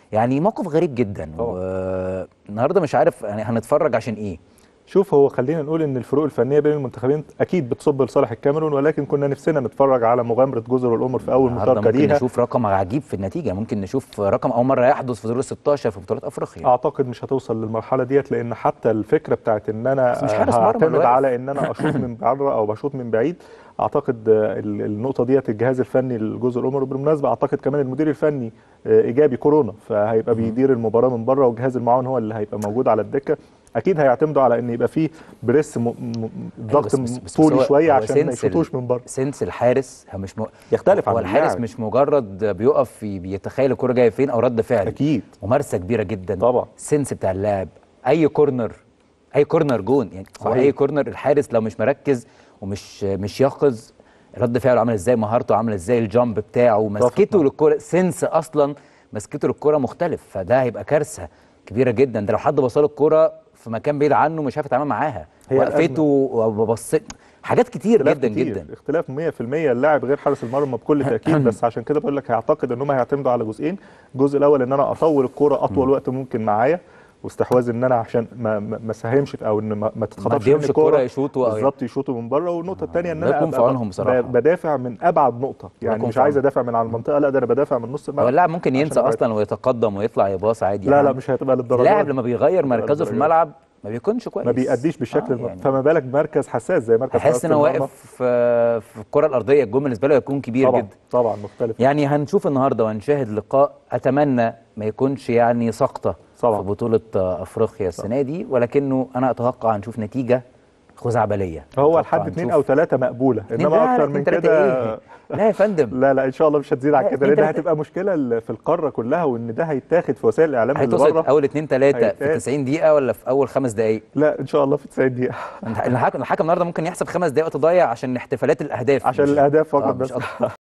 يعني موقف غريب جدا طبعا. والنهارده مش عارف يعني هنتفرج عشان ايه شوف هو خلينا نقول ان الفروق الفنيه بين المنتخبين اكيد بتصب لصالح الكاميرون ولكن كنا نفسنا نتفرج على مغامره جزر القمر في اول النهارده مشاركه ممكن ليها نشوف رقم عجيب في النتيجه ممكن نشوف رقم اول مره يحدث في دور ال 16 في بطولات افريقيا اعتقد مش هتوصل للمرحله ديت لان حتى الفكره بتاعت ان انا بس مش حارس مرمى هعتمد دلوقتي. على ان انا اشوط من بره او بشوط من بعيد اعتقد آه، ال- النقطه ديت الجهاز الفني لجزر القمر وبالمناسبه اعتقد كمان المدير الفني آه، ايجابي كورونا فهيبقى بيدير المباراه من بره والجهاز المعاون هو اللي هيبقى موجود على الدكه اكيد هيعتمدوا على ان يبقى فيه بريس م... م... ضغط بس- بس- بس طولي هو- شويه هو عشان ما سنس ال- يشوطوش من بره سنس الحارس هو مش م... يختلف عن هو الحارس اللاعب. مش مجرد بيقف ي- بيتخيل الكوره جايه فين او رد فعل اكيد ممارسه كبيره جدا طبعا. السنس بتاع اللاعب اي كورنر اي كورنر جون يعني هو صحيح. اي كورنر الحارس لو مش مركز ومش مش يقظ رد فعله عامل ازاي مهارته عامله ازاي الجامب بتاعه مسكته معاك. للكوره سنس اصلا مسكته للكوره مختلف فده هيبقى كارثه كبيره جدا ده لو حد بصاله الكوره في مكان بعيد عنه مش عارف يتعامل معاها هي وقفته وبص حاجات كتير اختلاف جدا كتير. جدا اختلاف 100% اللاعب غير حارس المرمى بكل تاكيد بس عشان كده بقول لك هيعتقد ان هم هيعتمدوا على جزئين الجزء الاول ان انا اطول الكوره اطول وقت ممكن معايا واستحواذ ان انا عشان ما ما ما اساهمش في- او ان ما, ما تتخطفش اديهمش مني الكرة يشوطوا أو- بالظبط يشوطوا من بره والنقطه الثانيه ان ده انا يكون في أبقى عونهم بصراحة. ب- بدافع من ابعد نقطه يعني يكون مش في عايز عونهم. ادافع من على المنطقه لا ده انا بدافع من نص هو الملعب اللاعب ممكن عشان ينسى أبعد. اصلا ويتقدم ويطلع يباص عادي لا يعني. لا مش هتبقى للدرجه اللاعب دي. لما بيغير هتبقى مركزه في للدرجة دي. الملعب ما بيكونش كويس ما بيأديش بالشكل آه الم- يعني. فما بالك مركز حساس زي مركز هحس حراسة ان هو المرمى. واقف في في الكره الارضيه الجون بالنسبه له هيكون كبير طبعا جدا طبعا مختلف يعني هنشوف النهارده وهنشاهد لقاء اتمنى ما يكونش يعني سقطه طبعا. في بطوله آه، افريقيا السنه دي ولكنه انا اتوقع هنشوف نتيجه خزعبليه هو أتوقع لحد اثنين هنشوف او ثلاثه مقبوله اتنين- انما لا، اكتر اتنين من تلاتة كده إيه؟ لا يا فندم لا لا ان شاء الله مش هتزيد لا، عن كده اتنين لان تلاتة. هتبقى مشكله ال- في القاره كلها وان ده هيتاخد في وسائل الاعلام اللي هيتوصل بره اول اتنين تلاته في هيتقال. 90 دقيقه ولا في اول خمس دقائق لا ان شاء الله في 90 دقيقه الحكم الحكم النهارده ممكن يحسب خمس دقائق وقت ضايع عشان احتفالات الاهداف عشان مش- الاهداف آه، فقط مش بس أكتر.